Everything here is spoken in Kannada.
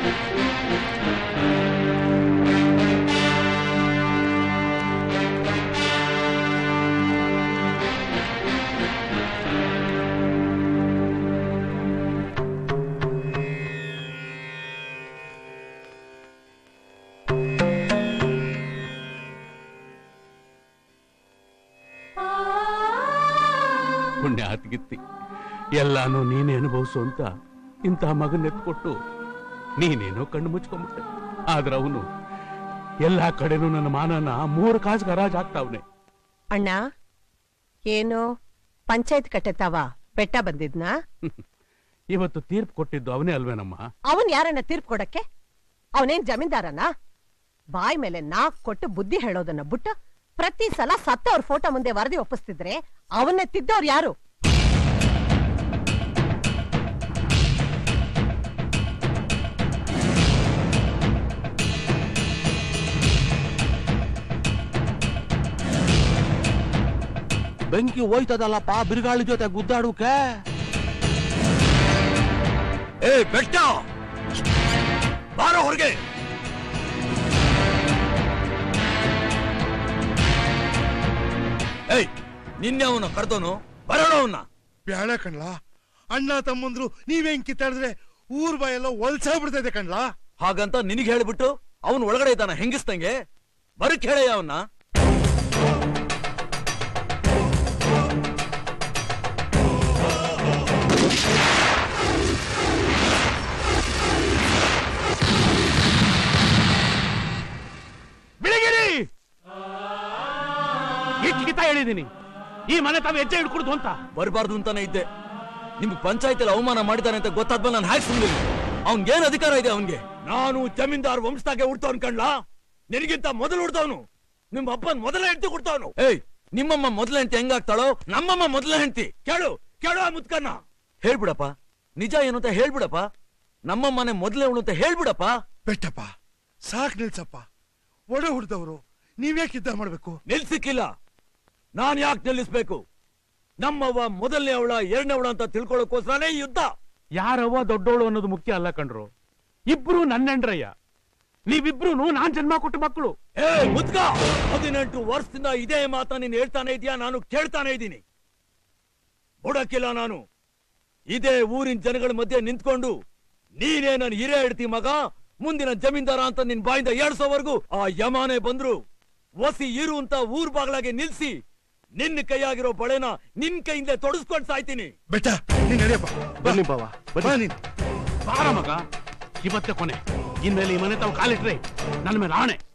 ಪುಣ್ಯ ಹತ್ಗಿತ್ತಿ ಎಲ್ಲಾನು ನೀನೇ ಅನುಭವಿಸು ಅಂತ ಇಂತಹ ಮಗನ್ ಎತ್ಕೊಟ್ಟು ನೀನೇನೋ ಕಣ್ಣು ಮುಚ್ಕೊಂಬಿಟ್ಟೆ ಆದ್ರೆ ಅವನು ಎಲ್ಲಾ ಕಡೆನೂ ನನ್ನ ಮಾನನ ಮೂರು ಕಾಸು ಗರಾಜ್ ಆಗ್ತಾವ್ನೆ ಅಣ್ಣ ಏನು ಪಂಚಾಯತ್ ಕಟ್ಟೆತಾವ ಬೆಟ್ಟ ಬಂದಿದ್ನಾ ಇವತ್ತು ತೀರ್ಪು ಕೊಟ್ಟಿದ್ದು ಅವನೇ ಅಲ್ವೇನಮ್ಮ ಅವನ್ ಯಾರನ್ನ ತೀರ್ಪು ಕೊಡಕ್ಕೆ ಅವನೇನ್ ಜಮೀನ್ದಾರನ ಬಾಯ್ ಮೇಲೆ ನಾಕ್ ಕೊಟ್ಟು ಬುದ್ಧಿ ಹೇಳೋದನ್ನ ಬಿಟ್ಟು ಪ್ರತಿ ಸಲ ಸತ್ತವ್ರ ಫೋಟೋ ಮುಂದೆ ವರದಿ ಒಪ್ಪಿಸ್ತಿದ್ರೆ ಅವನ್ನ ತಿದ್ದವ್ರು ಯಾರು ಬೆಂಕಿ ಹೋಯ್ತದಲ್ಲಪ್ಪ ಬಿರುಗಾಳಿ ಜೊತೆ ಗುದ್ದಾಡುಕೆ ಏ ಬೆಟ್ಟ ಬಾರ ಹೊರಗೆ ಏಯ್ ನಿನ್ನೆ ಅವನ ಕರೆದವನು ಬರೋಣ ಅವನ್ನ ಬ್ಯಾಡ ಕಣ್ಲಾ ಅಣ್ಣ ತಮ್ಮಂದ್ರು ನೀವೇನ್ ಕಿತ್ತಾಡಿದ್ರೆ ಊರ್ ಬಾಯೆಲ್ಲ ಒಲ್ಸಾ ಬಿಡ್ತೈತೆ ಕಣ್ಲಾ ಹಾಗಂತ ನಿನಗೆ ಹೇಳ್ಬಿಟ್ಟು ಅವನ್ ಒಳಗಡೆ ಇದ್ದಾನ ಹೆಂಗಿಸ್ದಂಗೆ ಬರಕ್ ಹೇಳಯ್ಯ ಅವನ್ನ ಬಿಳಿಗಿರಿ ಎಷ್ಟು ಗಿತ ಹೇಳಿದೀನಿ ಈ ಮನೆ ತಾವು ಹೆಜ್ಜೆ ಹಿಡ್ಕೊಡ್ದು ಅಂತ ಬರಬಾರ್ದು ಅಂತಾನೆ ಇದ್ದೆ ನಿಮ್ಗೆ ಪಂಚಾಯತ್ ಅವಮಾನ ಮಾಡಿದಾನೆ ಅಂತ ಗೊತ್ತಾದ್ಮೇಲೆ ನಾನು ಹ್ಯಾಕ್ ಸುಮ್ಮನೆ ಅವ್ನ್ಗೇನ್ ಅಧಿಕಾರ ಇದೆ ಅವನ್ಗೆ ನಾನು ಜಮೀನ್ದಾರ್ ವಂಶದಾಗೆ ಹುಡ್ತವನ್ ಕಣ್ಲಾ ನಿನಗಿಂತ ಮೊದಲು ಹುಡ್ತವನು ನಿಮ್ಮ ಅಪ್ಪನ್ ಮೊದಲ ಹೆಂಡತಿ ಕೊಡ್ತಾವನು ಏಯ್ ನಿಮ್ಮಮ್ಮ ಮೊದಲ ಹೆಂಡತಿ ಹೆಂಗಾಗ್ತಾಳೋ ನಮ್ಮಮ್ಮ ಮೊದಲ ಹೆಂಡತಿ ಕೇಳು ಕೇಳು ಆ ಮುತ್ಕನ್ನ ಹೇಳ್ಬಿಡಪ್ಪ ನಿಜ ಏನು ಅಂತ ಹೇಳ್ಬಿಡಪ್ಪ ನಮ್ಮಮ್ಮನೆ ಮೊದಲೇ ಉಳು ಅಂತ ಹೇಳ್ಬಿಡಪ್ಪ ಬೆಟ್ಟಪ್ಪ ಸಾಕ್ ನಿಲ್ಸಪ್ಪ ಒಡ ಹುಡ್ದವ್ರು ನೀವ್ಯಾಕೆ ಯುದ್ಧ ಮಾಡ್ಬೇಕು ನಿಲ್ಸಿಕ್ಕಿಲ್ಲ ನಾನ್ ಯಾಕೆ ನಿಲ್ಲಿಸ್ಬೇಕು ನಮ್ಮವ್ವ ಮೊದಲನೇ ಅವಳ ಎರಡನೇ ಅವಳ ಅಂತ ತಿಳ್ಕೊಳ್ಳೋಕೋಸ್ಕರನೇ ಈ ಯುದ್ಧ ಯಾರವ್ವ ದೊಡ್ಡೋಳು ಅನ್ನೋದು ಮುಖ್ಯ ಅಲ್ಲ ಕಣ್ರು ಇಬ್ರು ನನ್ನೆಂಡ್ರಯ್ಯ ನೀವಿಬ್ರು ನಾನ್ ಜನ್ಮ ಕೊಟ್ಟ ಮಕ್ಕಳು ಏ ಮುದ್ಕ ಹದಿನೆಂಟು ವರ್ಷದಿಂದ ಇದೇ ಮಾತ ನೀನ್ ಹೇಳ್ತಾನೆ ಇದೀಯಾ ನಾನು ಕೇಳ್ತಾನೆ ಇದ್ದೀನಿ ಬುಡಕ್ಕಿಲ್ಲ ನಾನು ಇದೇ ಊರಿನ ಜನಗಳ ಮಧ್ಯೆ ನಿಂತ್ಕೊಂಡು ನೀನೇ ನನ್ನ ಹಿರೇ ಇಡ್ತಿ ಮಗ ಮುಂದಿನ ಜಮೀನ್ದಾರ ಅಂತ ನಿನ್ ಬಾಯಿಂದ ಏಳ್ಸೋವರೆಗೂ ಆ ಯಮಾನೆ ಬಂದ್ರು ಒಸಿ ಇರು ಅಂತ ಊರ್ ಬಾಗ್ಲಾಗೆ ನಿಲ್ಸಿ ನಿನ್ನ ಕೈಯಾಗಿರೋ ಬಳೆನ ನಿನ್ ಕೈಯಿಂದ ತೊಡಸ್ಕೊಂಡ್ ಸಾಯ್ತೀನಿ ಬೆಟ್ಟ ನೀನ್ ನಡೆಯಪ್ಪ ಬನ್ನಿ ಬಾವ ಬಾ ನೀನ್ ಬಾರ ಮಗ ಇವತ್ತೇ ಕೊನೆ ಇನ್ಮೇಲೆ ಈ ಮನೆ ತಾವು ಕಾಲಿಟ್ರೆ ನನ್ನ ಮೇಲೆ ಆಣೆ